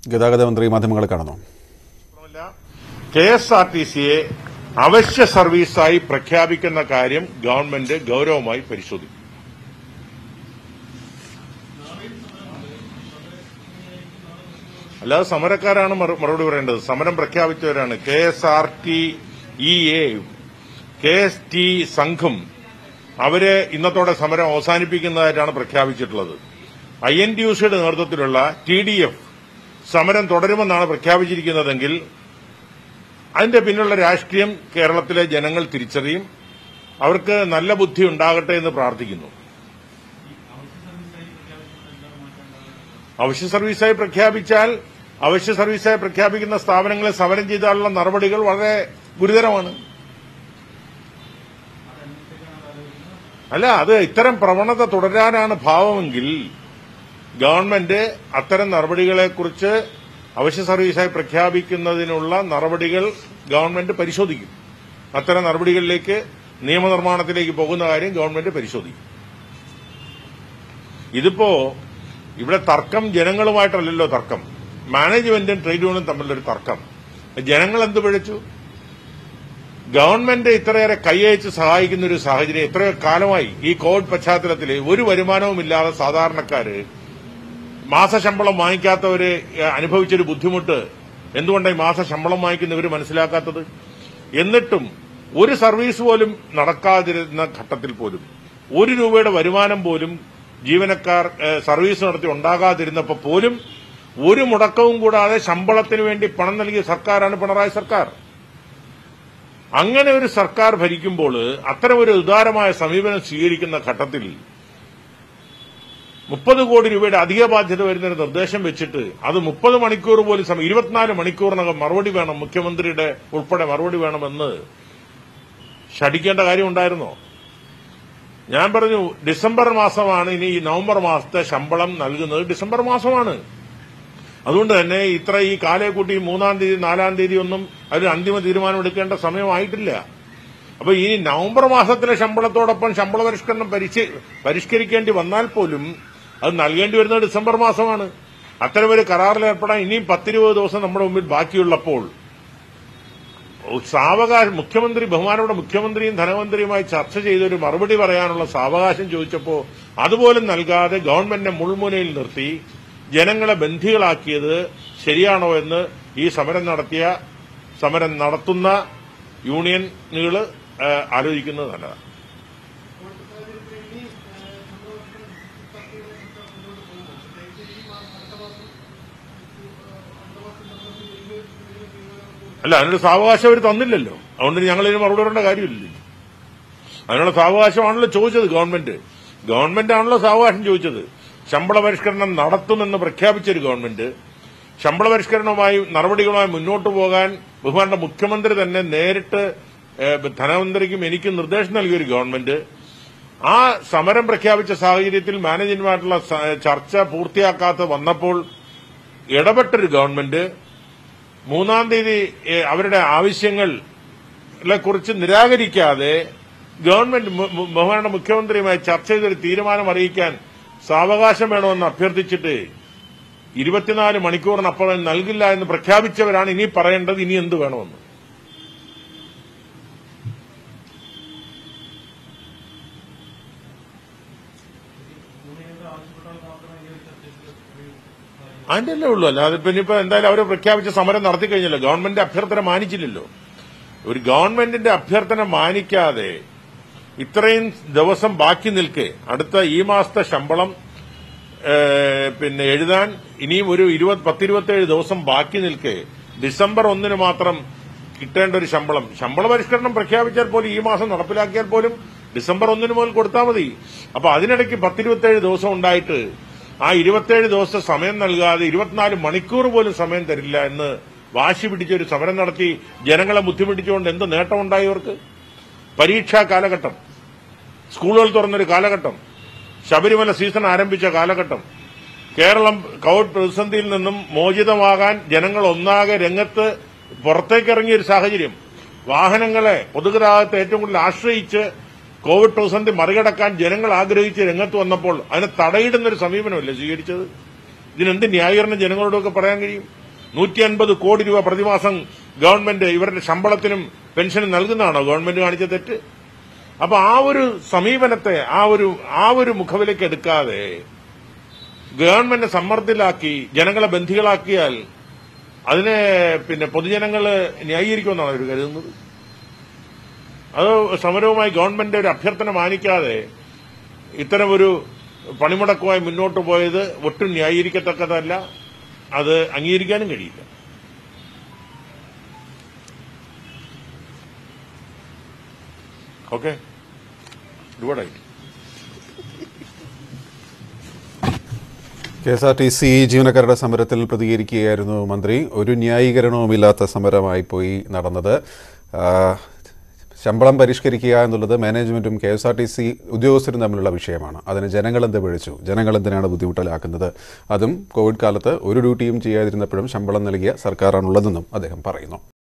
ഗതാഗത മന്ത്രി മാധ്യമങ്ങളെ കാണുന്നു കെ എസ് ആർ ടി സിയെ അവശ്യ സർവീസായി പ്രഖ്യാപിക്കുന്ന കാര്യം ഗവൺമെന്റ് ഗൌരവമായി പരിശോധിക്കും അല്ലാതെ സമരക്കാരാണ് മറു- മറുപടി പറയേണ്ടത് സമരം പ്രഖ്യാപിച്ചവരാണ് K S R T E A K S T സംഘം അവര് ഇന്നത്തോടെ സമരം അവസാനിപ്പിക്കുന്നതായിട്ടാണ് പ്രഖ്യാപിച്ചിട്ടുള്ളത് ഐ എൻ ടി യു സിയുടെ നേതൃത്വത്തിലുള്ള ടി ഡി എഫ് സമരം തുടരുമെന്നാണ് പ്രഖ്യാപിച്ചിരിക്കുന്നതെങ്കിൽ അതിന്റെ പിന്നിലുള്ള രാഷ്ട്രീയം കേരളത്തിലെ ജനങ്ങൾ തിരിച്ചറിയും അവർക്ക് നല്ല ബുദ്ധി ഉണ്ടാകട്ടെ എന്ന് പ്രാർത്ഥിക്കുന്നു അവശ്യ സർവീസായി പ്രഖ്യാപിച്ചാൽ അവശ്യ സർവീസായി പ്രഖ്യാപിക്കുന്ന സ്ഥാപനങ്ങളെ സമരം ചെയ്താലുള്ള നടപടികൾ വളരെ ഗുരുതരമാണ് അല്ല അത് ഇത്തരം പ്രവണത തുടരാനാണ് ഭാവമെങ്കിൽ ഗവൺമെന്റ് അത്തരം നടപടികളെക്കുറിച്ച് അവശ്യ സർവീസായി പ്രഖ്യാപിക്കുന്നതിനുള്ള നടപടികൾ ഗവൺമെന്റ് പരിശോധിക്കും അത്തരം നടപടികളിലേക്ക് നിയമനിർമ്മാണത്തിലേക്ക് പോകുന്ന കാര്യം ഗവൺമെന്റ് പരിശോധിക്കും ഇതിപ്പോ ഇവിടെ തർക്കം ജനങ്ങളുമായിട്ടല്ലല്ലോ തർക്കം മാനേജ്മെന്റും ട്രേഡ് യൂണിയനും തമ്മിലൊരു തർക്കം ജനങ്ങൾ എന്ത് പിഴച്ചു ഗവൺമെന്റ് ഇത്രയേറെ കൈയച്ച് സഹായിക്കുന്ന ഒരു സാഹചര്യം എത്രയോ കാലമായി ഈ കോവിഡ് പശ്ചാത്തലത്തിൽ ഒരു വരുമാനവുമില്ലാതെ സാധാരണക്കാര് മാസശമ്പളം വാങ്ങിക്കാത്തവര് ഏഹ്, അനുഭവിച്ചൊരു ബുദ്ധിമുട്ട് എന്തുകൊണ്ടാണ് ഈ മാസശമ്പളം വാങ്ങിക്കുന്നവർ മനസ്സിലാക്കാത്തത് എന്നിട്ടും ഒരു സർവീസ് പോലും നടക്കാതിരുന്ന ഘട്ടത്തിൽ പോലും ഒരു രൂപയുടെ വരുമാനം പോലും ജീവനക്കാർ ഏഹ്, സർവീസ് നടത്തി ഉണ്ടാകാതിരുന്നപ്പോൾ പോലും ഒരു മുടക്കവും കൂടാതെ ശമ്പളത്തിന് വേണ്ടി പണം നൽകിയ സർക്കാരാണ് പിണറായി സർക്കാർ അങ്ങനെ ഒരു സർക്കാർ ഭരിക്കുമ്പോൾ അത്തരം ഒരു ഉദാരമായ സമീപനം സ്വീകരിക്കുന്ന ഘട്ടത്തിൽ മുപ്പത് കോടി രൂപയുടെ അധിക ബാധ്യത വരുന്ന ഒരു നിർദ്ദേശം വെച്ചിട്ട് അത് മുപ്പത് മണിക്കൂർ പോലും സമയം ഇരുപത്തിനാല് മണിക്കൂറിനകം മറുപടി വേണം മുഖ്യമന്ത്രിയുടെ ഉൾപ്പെടെ മറുപടി വേണമെന്ന് ശഠിക്കേണ്ട കാര്യമുണ്ടായിരുന്നോ ഞാൻ പറഞ്ഞു ഡിസംബർ മാസമാണ് ഇനി ഈ നവംബർ മാസത്തെ ശമ്പളം നൽകുന്നത് ഡിസംബർ മാസമാണ് അതുകൊണ്ട് തന്നെ ഇത്ര ഈ കാലേ കൂട്ടി മൂന്നാം തീയതി നാലാം തീയതി ഒന്നും അതിൽ അന്തിമ തീരുമാനം എടുക്കേണ്ട സമയമായിട്ടില്ല അപ്പൊ ഈ നവംബർ മാസത്തിലെ ശമ്പളത്തോടൊപ്പം ശമ്പള പരിഷ്കരണം പരിശ- പരിഷ്കരിക്കേണ്ടി വന്നാൽ പോലും അത് നൽകേണ്ടി വരുന്നത് ഡിസംബർ മാസമാണ് അത്തരമൊരു കരാറിൽ ഏർപ്പെടാൻ ഇനിയും പത്തിരുപത് ദിവസം നമ്മുടെ മുമ്പിൽ ബാക്കിയുള്ളപ്പോൾ സാവകാശം മുഖ്യമന്ത്രി ബഹുമാനപ്പെട്ട മുഖ്യമന്ത്രിയും ധനമന്ത്രിയുമായി ചർച്ച ചെയ്തൊരു മറുപടി പറയാനുള്ള സാവകാശം ചോദിച്ചപ്പോൾ അതുപോലും നൽകാതെ ഗവൺമെന്റിനെ മുൾമുനയിൽ നിർത്തി ജനങ്ങളെ ബന്ധികളാക്കിയത് ശരിയാണോ എന്ന് ഈ സമരം നടത്തിയ സമരം നടത്തുന്ന യൂണിയനുകൾ ആലോചിക്കുന്നത് നല്ലതാണ് അല്ല അതിനൊരു സാവകാശം അവർ തന്നില്ലല്ലോ അതുകൊണ്ട് ഞങ്ങൾ ഇതിന് മറുപടി പറയേണ്ട കാര്യമില്ലല്ലോ അതിനുള്ള സാവകാശമാണല്ലോ ചോദിച്ചത് ഗവൺമെന്റ് ഗവൺമെന്റ് ആണല്ലോ സാവകാശം ചോദിച്ചത് ശമ്പള പരിഷ്കരണം നടത്തുമെന്ന് പ്രഖ്യാപിച്ചൊരു ഗവൺമെന്റ് ശമ്പള പരിഷ്കരണവുമായി നടപടികളുമായി മുന്നോട്ട് പോകാൻ ബഹുമാനപ്പെട്ട മുഖ്യമന്ത്രി തന്നെ നേരിട്ട് ഏഹ്, ധനമന്ത്രിക്കും എനിക്കും നിർദ്ദേശം നൽകിയൊരു ഗവൺമെന്റ് ആ സമരം പ്രഖ്യാപിച്ച സാഹചര്യത്തിൽ മാനേജ്മെന്റുമായിട്ടുള്ള സ- ചർച്ച പൂർത്തിയാക്കാതെ വന്നപ്പോൾ ഇടപെട്ടൊരു ഗവൺമെന്റ് മൂന്നാം തീയതി ഏഹ്, അവരുടെ ആവശ്യങ്ങളെ കുറിച്ച് നിരാകരിക്കാതെ ഗവൺമെന്റ് മു- മു- ബഹുമാനപ്പെട്ട മുഖ്യമന്ത്രിയുമായി ചർച്ച ചെയ്തൊരു തീരുമാനം അറിയിക്കാൻ സാവകാശം വേണമെന്ന് അഭ്യർത്ഥിച്ചിട്ട് ഇരുപത്തിനാല് മണിക്കൂറിനപ്പുറം നൽകില്ല എന്ന് പ്രഖ്യാപിച്ചവരാണ് ഇനി പറയേണ്ടത് ഇനി എന്ത് വേണമെന്ന് അതിന്റെ അല്ലേ ഉള്ളൂ അല്ലാതെ പിന്നെ ഇപ്പൊ എന്തായാലും അവരെ പ്രഖ്യാപിച്ച സമരം നടത്തി കഴിഞ്ഞല്ലോ ഗവൺമെന്റ് അഭ്യർത്ഥന മാനിച്ചില്ലല്ലോ ഒരു ഗവൺമെന്റിന്റെ അഭ്യർത്ഥന മാനിക്കാതെ ഇത്രയും ദിവസം ബാക്കി നിൽക്കെ അടുത്ത ഈ മാസത്തെ ശമ്പളം ഏഹ്, പിന്നെ എഴുതാൻ ഇനിയും ഒരു ഇരുപത് പത്തിരുപത്തേഴ് ദിവസം ബാക്കി നിൽക്കെ ഡിസംബർ ഒന്നിന് മാത്രം കിട്ടേണ്ട ഒരു ശമ്പളം ശമ്പള പരിഷ്കരണം പ്രഖ്യാപിച്ചാൽ പോലും ഈ മാസം നടപ്പിലാക്കിയാൽ പോലും ഡിസംബർ ഒന്നിന് മുതൽ കൊടുത്താൽ മതി അപ്പൊ അതിനിടയ്ക്ക് പത്തിരുപത്തേഴ് ദിവസം ഉണ്ടായിട്ട് ആ ഇരുപത്തേഴ് ദിവസം സമയം നൽകാതെ ഇരുപത്തിനാല് മണിക്കൂർ പോലും സമയം തരില്ല എന്ന് വാശി പിടിച്ച ഒരു സമരം നടത്തി ജനങ്ങളെ ബുദ്ധിമുട്ടിച്ചുകൊണ്ട് എന്ത് നേട്ടമുണ്ടായി അവർക്ക് പരീക്ഷാ കാലഘട്ടം സ്കൂളുകൾ തുറന്നൊരു കാലഘട്ടം ശബരിമല സീസൺ ആരംഭിച്ച കാലഘട്ടം കേരളം കോവിഡ് പ്രതിസന്ധിയിൽ നിന്നും മോചിതമാകാൻ ജനങ്ങൾ ഒന്നാകെ രംഗത്ത് പുറത്തേക്കിറങ്ങിയ ഒരു സാഹചര്യം വാഹനങ്ങളെ പൊതുഗതാഗതത്തെ ഏറ്റവും കൂടുതൽ ആശ്രയിച്ച് കോവിഡ് പ്രതിസന്ധി മറികടക്കാൻ ജനങ്ങൾ ആഗ്രഹിച്ച് രംഗത്ത് വന്നപ്പോൾ അതിനെ തടയിടുന്ന ഒരു സമീപനമല്ലേ സ്വീകരിച്ചത് ഇതിനെന്ത് ന്യായീകരണം ജനങ്ങളോടൊക്കെ പറയാൻ കഴിയും നൂറ്റി അൻപത് കോടി രൂപ പ്രതിമാസം ഗവൺമെന്റ് ഇവരുടെ ശമ്പളത്തിനും പെൻഷനും നൽകുന്നതാണോ ഗവൺമെന്റ് കാണിച്ച തെറ്റ് അപ്പൊ ആ ഒരു സമീപനത്തെ ആ ഒരു ആ ഒരു മുഖവിലേക്ക് എടുക്കാതെ ഗവൺമെന്റ് സമ്മർദ്ദത്തിലാക്കി ജനങ്ങളെ ബന്ധികളാക്കിയാൽ അതിനെ പിന്നെ പൊതുജനങ്ങൾ ന്യായീകരിക്കുമെന്നാണ് അവർ കരുതുന്നത് അത് സമരവുമായി ഗവൺമെന്റ് ഒരു അഭ്യർത്ഥന മാനിക്കാതെ ഇത്തരമൊരു പണിമുടക്കുമായി മുന്നോട്ട് പോയത് ഒട്ടും ന്യായീകരിക്കത്തക്കതല്ല അത് അംഗീകരിക്കാനും കഴിയില്ല ഓക്കെ ഒരുപാടായി K S R T C ജീവനക്കാരുടെ സമരത്തിൽ പ്രതികരിക്കുകയായിരുന്നു മന്ത്രി ഒരു ന്യായീകരണവുമില്ലാത്ത സമരമായി പോയി നടന്നത് ആ, ശമ്പളം പരിഷ്കരിക്കുക എന്നുള്ളത് മാനേജ്മെന്റും K S R T C ഉദ്യോഗസ്ഥരും തമ്മിലുള്ള വിഷയമാണ് അതിന് ജനങ്ങൾ എന്ത് വിളിച്ചു ജനങ്ങൾ എന്തിനാണ് ബുദ്ധിമുട്ടിലാക്കുന്നത് അതും കോവിഡ് കാലത്ത് ഒരു ഡ്യൂട്ടിയും ചെയ്യാതിരുന്നപ്പോഴും ശമ്പളം നൽകിയ സർക്കാരാണുള്ളതെന്നും അദ്ദേഹം പറയുന്നു